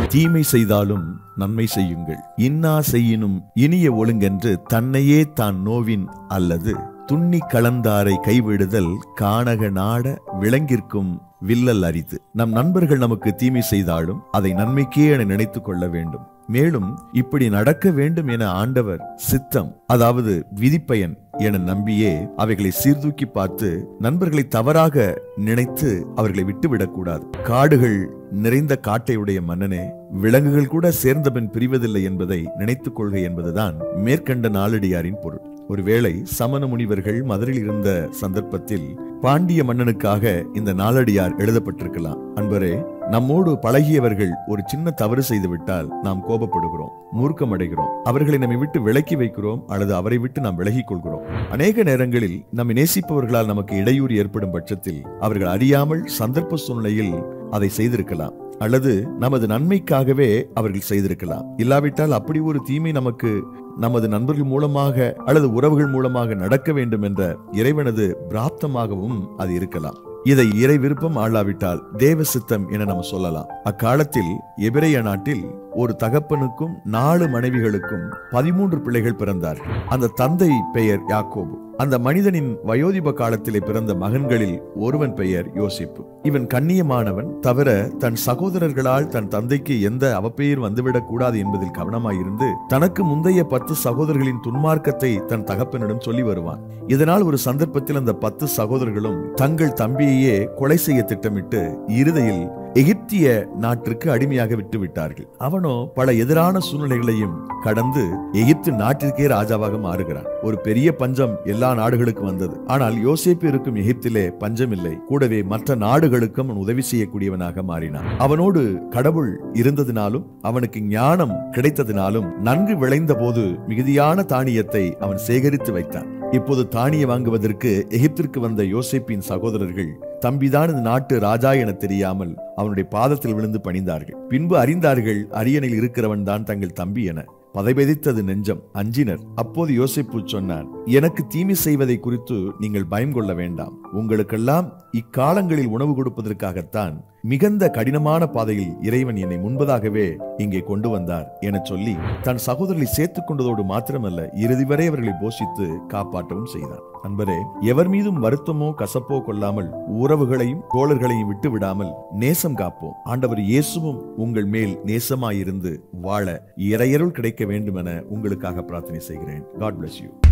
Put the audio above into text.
தீமை செய்தாலும் நன்மை செய்யுங்கள் இன்னா செய்யினும் இனிய ஒழுங்கென்று தன்னையே தான் நோவின் அல்லது துண்ணி கலந்தாரை கைவிடுதல் காணக நாட விளங்கிற்கும் வில்லல் அரிது நம் நண்பர்கள் நமக்கு தீமை செய்தாலும் அதை நன்மைக்கே என நினைத்துக் கொள்ள வேண்டும் மேலும் இப்படி நடக்க வேண்டும் என ஆண்டவர் சித்தம் அதாவது விதிப்பயன் என நம்பியே அவைகளை சீர்தூக்கி பார்த்து நண்பர்களை தவறாக நினைத்து அவர்களை விட்டுவிடக்கூடாது காடுகள் நிறைந்த காட்டையுடைய மன்னனே விலங்குகள் கூட சேர்ந்தபின் பிரிவதில்லை என்பதை நினைத்துக் கொள்க என்பதுதான் மேற்கண்ட நாளடியாரின் பொருள் ஒருவேளை சமண முனிவர்கள் மதுரையில் இருந்த சந்தர்ப்பத்தில் பாண்டிய மன்னனுக்காக இந்த நாளடியார் எழுதப்பட்டிருக்கலாம் அன்பரே நம்மோடு பழகியவர்கள் ஒரு சின்ன தவறு செய்து விட்டால் நாம் கோபப்படுகிறோம் மூர்க்கம் அடைகிறோம் அவர்களை நம்மை விட்டு விலக்கி வைக்கிறோம் அல்லது அவரை விட்டு நாம் விலகிக் கொள்கிறோம் அநேக நேரங்களில் நம்மை நேசிப்பவர்களால் நமக்கு இடையூறு ஏற்படும் பட்சத்தில் அவர்கள் அறியாமல் சந்தர்ப்ப சூழ்நிலையில் அதை செய்திருக்கலாம் அல்லது நமது நன்மைக்காகவே அவர்கள் செய்திருக்கலாம் இல்லாவிட்டால் அப்படி ஒரு தீமை நமக்கு நமது நண்பர்கள் மூலமாக அல்லது உறவுகள் மூலமாக நடக்க வேண்டும் என்ற இறைவனது பிராப்தமாகவும் அது இருக்கலாம் இதை இறை விருப்பம் ஆளாவிட்டால் தேவ சித்தம் என நம்ம சொல்லலாம் அக்காலத்தில் எபிரேய நாட்டில் ஒரு தகப்பனுக்கும் நாலு மனைவிகளுக்கும் பதிமூன்று பிள்ளைகள் பிறந்தார்கள் அந்த தந்தை பெயர் யாக்கோபு அந்த மனிதனின் வயோதிப காலத்திலே பிறந்த மகன்களில் ஒருவன் பெயர் யோசிப்பு இவன் கண்ணியமானவன் தவிர தன் சகோதரர்களால் தன் தந்தைக்கு எந்த அவப்பெயர் வந்துவிடக் கூடாது என்பதில் கவனமாயிருந்து தனக்கு முந்தைய பத்து சகோதரர்களின் துன்மார்க்கத்தை தன் தகப்பனிடம் சொல்லி வருவான் இதனால் ஒரு சந்தர்ப்பத்தில் அந்த பத்து சகோதரர்களும் தங்கள் தம்பியையே கொலை செய்ய திட்டமிட்டு இறுதியில் எகிப்திய நாட்டிற்கு அடிமையாக விட்டு விட்டார்கள் அவனோ பல எதிரான சூழ்நிலைகளையும் கடந்து எகிப்து நாட்டிற்கே ராஜாவாக மாறுகிறான் ஒரு பெரிய பஞ்சம் எல்லா நாடுகளுக்கும் வந்தது ஆனால் யோசேப்பு இருக்கும் எகிப்திலே பஞ்சம் இல்லை கூடவே மற்ற நாடுகளுக்கும் அவன் உதவி செய்யக்கூடியவனாக மாறினான் அவனோடு கடவுள் இருந்ததினாலும் அவனுக்கு ஞானம் கிடைத்ததினாலும் நன்கு விளைந்த போது மிகுதியான தானியத்தை அவன் சேகரித்து வைத்தான் இப்போது தானிய வாங்குவதற்கு எகிப்திற்கு வந்த யோசேப்பின் சகோதரர்கள் தம்பிதான் இந்த நாட்டு ராஜா என தெரியாமல் அவனுடைய பாதத்தில் விழுந்து பணிந்தார்கள் பின்பு அறிந்தார்கள் அரியணையில் இருக்கிறவன் தான் தங்கள் தம்பி என பதைபெதித்தது நெஞ்சம் அஞ்சினர் அப்போது யோசிப்பு சொன்னான் எனக்கு தீமை செய்வதை குறித்து நீங்கள் பயம் கொள்ள வேண்டாம் உங்களுக்கெல்லாம் இக்காலங்களில் உணவு கொடுப்பதற்காகத்தான் மிகுந்த கடினமான பாதையில் இறைவன் என்னை முன்பதாகவே இங்கே கொண்டு வந்தார் என சொல்லி தன் சகோதரரை சேர்த்துக் கொண்டதோடு மாத்திரமல்ல இறுதி வரை அவர்களை போஷித்து காப்பாற்றவும் செய்தான் அன்பரே எவர் மீதும் வருத்தமோ கசப்போ கொள்ளாமல் உறவுகளையும் தோழர்களையும் விட்டு விடாமல் நேசம் காப்போம் ஆண்டவர் இயேசுவும் உங்கள் மேல் நேசமாயிருந்து வாழ இறையருள் கிடைக்க வேண்டும் என உங்களுக்காக பிரார்த்தனை செய்கிறேன் காட் bless யூ